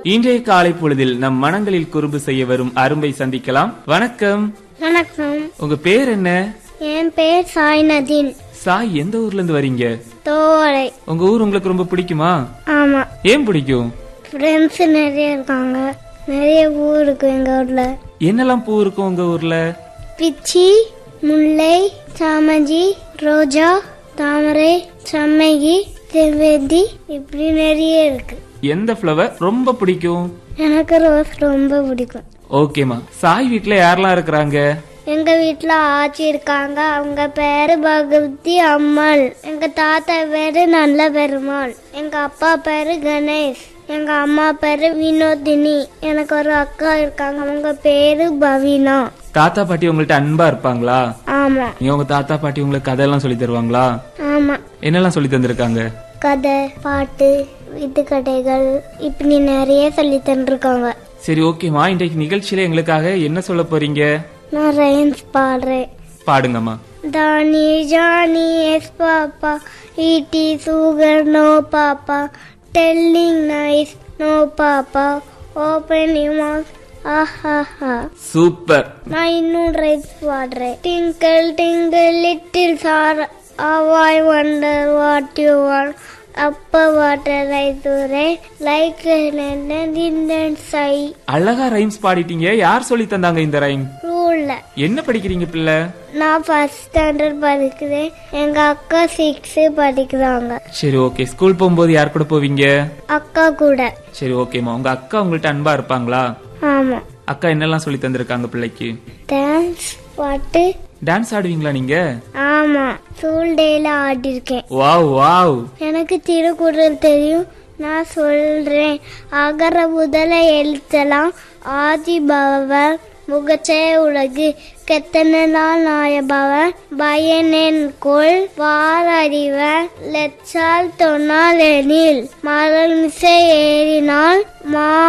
இன்றைய காலை பொழுதில் நம் மனங்களில் குறும்பு செய்ய வரும் அரும்பை சந்திக்கலாம் வணக்கம் வணக்கம் உங்க பேர் என்ன என் பேர் சாய்நதீன் சாய் எந்த ஊர்ல இருந்து வரீங்க தோவளை உங்க ஊர் உங்களுக்கு ரொம்ப பிடிக்குமா ஆமா ஏன் பிடிக்கும் ஃப்ரெண்ட்ஸ் நிறைய இருக்காங்க நிறைய பூ இருக்கு எங்க ஊர்ல என்னெல்லாம் பூ இருக்கும் உங்க ஊர்ல பிச்சி முல்லை சாமந்தி ரோஜா தாமரை சம்மகி செவ்வந்தி இப்படி நிறைய இருக்கு எந்த ஃப்ளவர் ரொம்ப பிடிக்கும் எனக்கு ரோஸ் ரொம்ப பிடிக்கும் ஓகேமா சாய் வீட்ல யாரெல்லாம் இருக்கிறாங்க எங்க வீட்ல ஆச்சி இருக்காங்க அவங்க பேரு பகவதி அம்மாள் எங்க தாத்தா பேரு நல்ல பெருமாள் எங்க அப்பா பேரு கணேஷ் எங்க அம்மா பேரு வினோதினி எனக்கு ஒரு அக்கா இருக்காங்க அவங்க பேரு பவினா தாத்தா பாட்டி உங்கள்ட்ட அன்பா இருப்பாங்களா ஆமா நீங்க உங்க தாத்தா பாட்டி உங்களுக்கு கதையெல்லாம் சொல்லி தருவாங்களா ஆமா என்னெல்லாம் சொல்லி தந்திருக்காங்க கதை பாட்டு வித்துக்கடைகள் இப்படி நிறைய சொல்லி தந்துருக்காங்க சரி ஓகேமா இன்றைக்கு நிகழ்ச்சியில எங்களுக்காக என்ன சொல்ல போறீங்க நான் ரைம்ஸ் பாடுறேன் பாடுங்கம்மா Dani, Johnny, yes, Papa. Eating sugar, no, Papa. Telling nice, no, Papa. Open your mouth, ah, ha, ha. Super நான் இன்னும் ரைஸ் பாடுறேன் twinkle twinkle little star how I wonder what you want அப்ப water rise like Indian sky அழகா rhymes பாடிட்டீங்க யார் சொல்லி தந்தாங்க இந்த rhyme ரூல்ல என்ன படிக்கிறீங்க பிள்ளை நான் ஃபர்ஸ்ட் ஸ்டாண்டர்ட் படிக்கிறேன் எங்க அக்கா சிக்ஸ் படிக்கிறாங்க சரி ஓகே ஸ்கூல் போகும்போது யார் கூட போவீங்க அக்கா கூட சரி ஓகேம்மா உங்க அக்கா உங்கள்ட்ட அன்பா இருப்பாங்களா ஆமா அக்கா என்னெல்லாம் சொல்லி தந்திருக்காங்க பிள்ளைக்கு டான்ஸ் பாட்டு டான்ஸ் ஆடுவீங்களா நீங்க ஆமா ஸ்கூல் டேல ஆடிருக்கேன் வாவ் வாவ் எனக்கு திருக்குறள் தெரியும் நான் சொல்றேன் அகர முதல எழுத்தலாம் ஆதி பவன் முகச்சே உலகு கெத்தனால் நாயபவன் பயனென் கொள் வாரறிவன் லெச்சால் தொன்னால் எனில் மரல் மிசை ஏறினால் மா